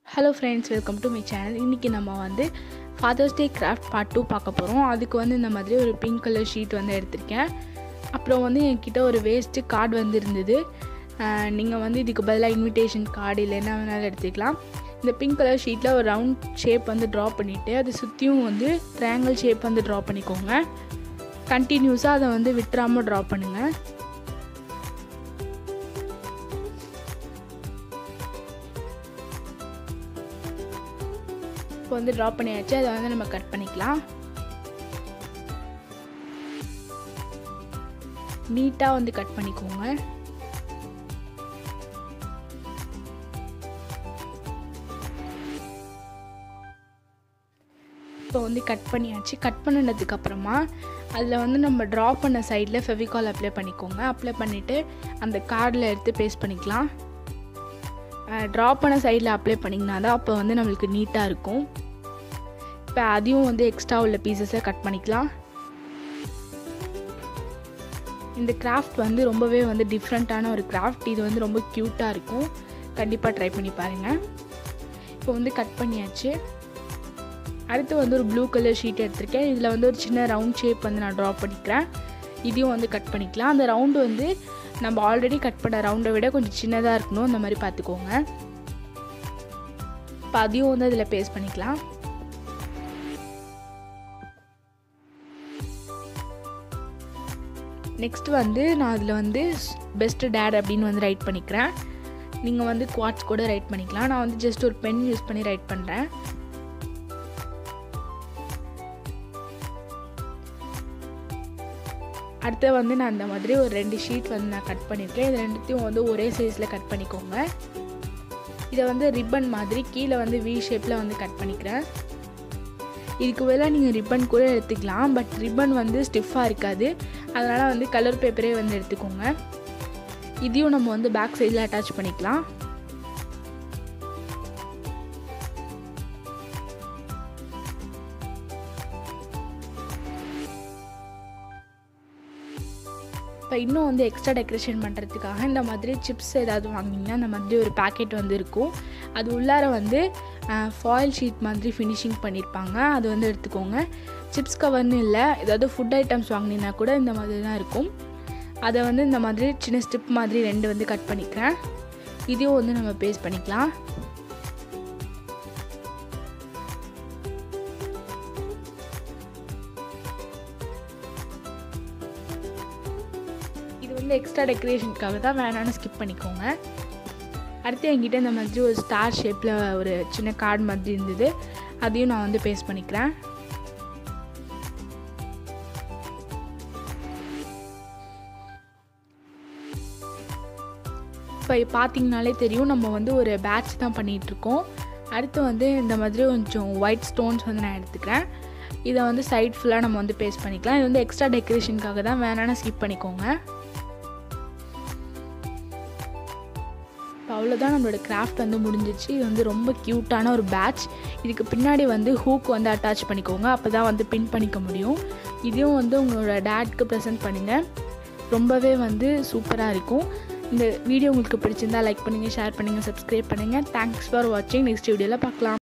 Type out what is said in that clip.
hello friends welcome to my channel இன்றைக்கி நம்ம வந்து fathers day craft part two பார்க்க போகிறோம் அதுக்கு வந்து இந்த மாதிரி ஒரு பிங்க் கலர் ஷீட் வந்து எடுத்திருக்கேன் அப்புறம் வந்து என்கிட்ட ஒரு வேஸ்ட்டு கார்டு வந்து இருந்தது நீங்கள் வந்து இதுக்கு பதிலாக இன்விடேஷன் கார்டு இல்லை என்ன வேணாலும் எடுத்துக்கலாம் இந்த பிங்க் கலர் ஷீட்டில் ஒரு ரவுண்ட் ஷேப் வந்து ட்ரா பண்ணிவிட்டு அது சுற்றியும் வந்து ட்ரையாங்கிள் ஷேப் வந்து ட்ரா பண்ணிக்கோங்க கண்டினியூஸாக அதை வந்து விட்டுறாமல் ட்ரா பண்ணுங்கள் இப்போ வந்து ட்ரா பண்ணியாச்சு அதை வந்து நம்ம கட் பண்ணிக்கலாம் நீட்டாக வந்து கட் பண்ணிக்கோங்க இப்போ வந்து கட் பண்ணியாச்சு கட் பண்ணினதுக்கு அப்புறமா அதில் வந்து நம்ம ட்ரா பண்ண சைடில் ஃபெவிகால் அப்ளை பண்ணிக்கோங்க அப்ளை பண்ணிவிட்டு அந்த கார்டில் எடுத்து பேஸ்ட் பண்ணிக்கலாம் ட்ரா பண்ண சைடில் அப்ளை பண்ணிங்கன்னா தான் அப்போ வந்து நம்மளுக்கு நீட்டாக இருக்கும் இப்போ அதையும் வந்து எக்ஸ்ட்ரா உள்ள பீசஸை கட் பண்ணிக்கலாம் இந்த கிராஃப்ட் வந்து ரொம்பவே வந்து டிஃப்ரெண்ட்டான ஒரு கிராஃப்ட் இது வந்து ரொம்ப க்யூட்டாக இருக்கும் கண்டிப்பாக ட்ரை பண்ணி பாருங்கள் இப்போ வந்து கட் பண்ணியாச்சு அடுத்து வந்து ஒரு ப்ளூ கலர் ஷீட் எடுத்திருக்கேன் இதில் வந்து ஒரு சின்ன ரவுண்ட் ஷேப் வந்து நான் ட்ரா பண்ணிக்கிறேன் இதையும் வந்து கட் பண்ணிக்கலாம் அந்த ரவுண்டு வந்து நம்ம ஆல்ரெடி கட் பண்ண ரவுண்டை விட கொஞ்சம் சின்னதாக இருக்கணும் அந்த மாதிரி பார்த்துக்கோங்க இப்போ அதையும் வந்து அதில் பேஸ்ட் பண்ணிக்கலாம் நெக்ஸ்ட் வந்து நான் அதில் வந்து பெஸ்ட்டு டேட் அப்படின்னு வந்து ரைட் பண்ணிக்கிறேன் நீங்கள் வந்து குவாட்ஸ் கூட ரைட் பண்ணிக்கலாம் நான் வந்து ஜஸ்ட் ஒரு பென் யூஸ் பண்ணி ரைட் பண்ணுறேன் அடுத்து வந்து நான் அந்த மாதிரி ஒரு ரெண்டு ஷீட் வந்து நான் கட் பண்ணியிருக்கேன் இது ரெண்டுத்தையும் வந்து ஒரே சைஸில் கட் பண்ணிக்கோங்க இதை வந்து ரிப்பன் மாதிரி கீழே வந்து வி ஷேப்பில் வந்து கட் பண்ணிக்கிறேன் இதுக்கு பதிலாக நீங்கள் ரிப்பன் கூட எடுத்துக்கலாம் பட் ரிப்பன் வந்து ஸ்டிஃபாக இருக்காது அதனால் வந்து கலர் பேப்பரே வந்து எடுத்துக்கோங்க இதையும் நம்ம வந்து பேக் சைடில் அட்டாச் பண்ணிக்கலாம் இப்போ இன்னும் வந்து எக்ஸ்ட்ரா டெக்கரேஷன் பண்ணுறதுக்காக இந்த மாதிரி சிப்ஸ் ஏதாவது வாங்கினீங்கன்னா இந்த மாதிரி ஒரு பேக்கெட் வந்து இருக்கும் அது உள்ளார வந்து ஃபாயில் ஷீட் மாதிரி ஃபினிஷிங் பண்ணியிருப்பாங்க அது வந்து எடுத்துக்கோங்க சிப்ஸ் கவர்னு இல்லை ஏதாவது ஃபுட் ஐட்டம்ஸ் வாங்கினீங்கன்னா கூட இந்த மாதிரி தான் இருக்கும் அதை வந்து இந்த மாதிரி சின்ன ஸ்டிப் மாதிரி ரெண்டு வந்து கட் பண்ணிக்கிறேன் இதையும் வந்து நம்ம பேஸ்ட் பண்ணிக்கலாம் இது வந்து எக்ஸ்ட்ரா டெக்கரேஷனுக்காக தான் வேணான்னு ஸ்கிப் பண்ணிக்கோங்க அடுத்து என்கிட்ட இந்த மாதிரி ஒரு ஸ்டார் ஷேப்பில் ஒரு சின்ன கார்டு மாதிரி இருந்தது அதையும் நான் வந்து பேஸ்ட் பண்ணிக்கிறேன் இப்போ பார்த்தீங்கனாலே தெரியும் நம்ம வந்து ஒரு பேட்ச் தான் பண்ணிகிட்ருக்கோம் அடுத்து வந்து இந்த மாதிரி கொஞ்சம் ஒயிட் ஸ்டோன்ஸ் வந்து நான் எடுத்துக்கிறேன் இதை வந்து சைட் ஃபுல்லாக நம்ம வந்து பேஸ்ட் பண்ணிக்கலாம் இது வந்து எக்ஸ்ட்ரா டெக்கரேஷனுக்காக தான் வேணான்னு ஸ்கிப் பண்ணிக்கோங்க இப்போ அவ்வளோதான் நம்மளோட கிராஃப்ட் வந்து முடிஞ்சிச்சு இது வந்து ரொம்ப க்யூட்டான ஒரு பேட்ச் இதுக்கு பின்னாடி வந்து ஹூக் வந்து அட்டாச் பண்ணிக்கோங்க அப்போ தான் வந்து பின் பண்ணிக்க முடியும் இதையும் வந்து உங்களோட டேட்க்கு ப்ரெசென்ட் பண்ணுங்கள் ரொம்பவே வந்து சூப்பராக இருக்கும் இந்த வீடியோ உங்களுக்கு பிடிச்சிருந்தா லைக் பண்ணுங்கள் ஷேர் பண்ணுங்கள் சப்ஸ்கிரைப் பண்ணுங்கள் தேங்க்ஸ் ஃபார் வாட்சிங் நெக்ஸ்ட் வீடியோவில் பார்க்கலாம்